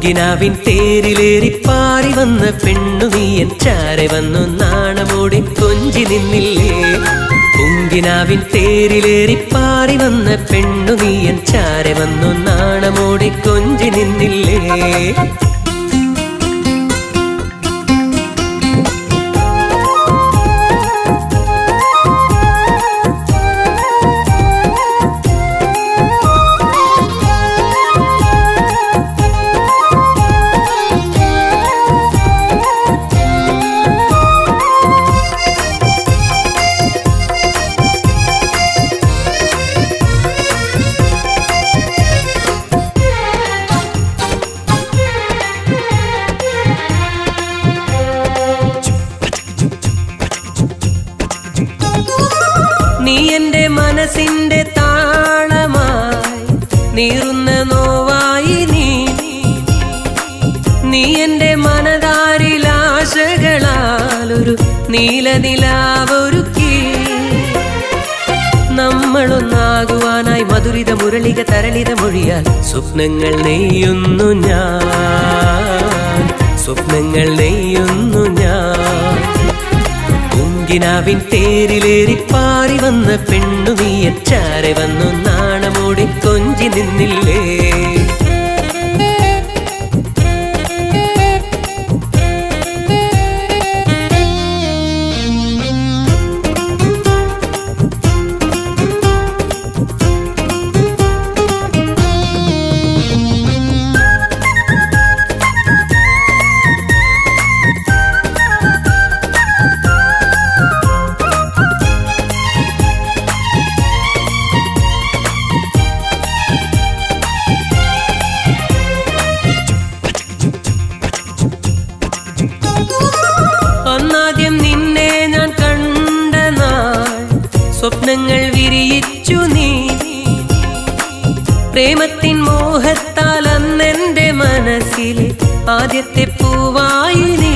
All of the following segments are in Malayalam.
പൂങ്കിനാവിൻ തേരിലേറി പാറി വന്ന പെണ്ണു നീയൻ ചാരെ വന്നു നാണമോടി കൊഞ്ചി നിന്നില്ലേ പൂങ്കിനാവിൻ തേരിലേറി പാറി വന്ന പെണ്ണു നീയൻ ചാരെ വന്നു നാണമോടി കൊഞ്ചി നിന്നില്ലേ നീ എന്റെ മനസ്സിന്റെ താളമായി നീറുന്ന നോവായി നീ നീ എന്റെ മനതാരിൽ ആശകളാൽ ഒരു നീലനിലാവൊരുക്കി നമ്മളൊന്നാകുവാനായി മധുരിത മുരളിക തരളിത മൊഴിയാൽ സ്വപ്നങ്ങൾ നെയ്യുന്നു ഞാൻ സ്വപ്നങ്ങൾ നെയ്യുന്നു ഞാൻ പൂങ്കിനാവിൻ തേരിലേറി പാറി വന്ന പെണ്ണു നീയൻ ചാരെ വന്നു നാണമോടി കൊഞ്ചി നിന്നില്ലേ അന്നാദ്യം നിന്നെ ഞാൻ കണ്ട നാൾ സ്വപ്നങ്ങൾ വിരിയിച്ചു നീ പ്രേമത്തിൻ മോഹത്താൽ അന്നെന്റെ മനസ്സിലെ ആദ്യത്തെ പൂവായി നീ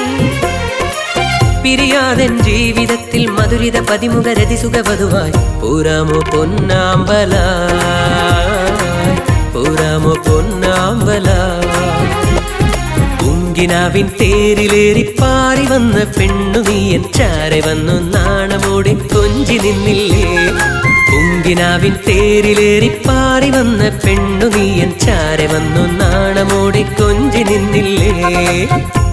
പിരിയാതൻ ജീവിതത്തിൽ മധുരിത പതിമുഖ രതിസുഖവധുവായി പൂരാമോ പൊന്നാമ്പല പൂരാമോ പൊന്നാമ്പല പൂങ്കിനാവിൻ തേരിലേറി പാറി വന്ന പെണ്ണു നീയൻ ചാരെ വന്നു നാണമോടി കൊഞ്ചി നിന്നില്ലേ പൂങ്കിനാവിൻ തേരിലേറി പാറി വന്ന പെണ്ണു നീയൻ ചാരെ വന്നു നാണമോടി കൊഞ്ചി നിന്നില്ലേ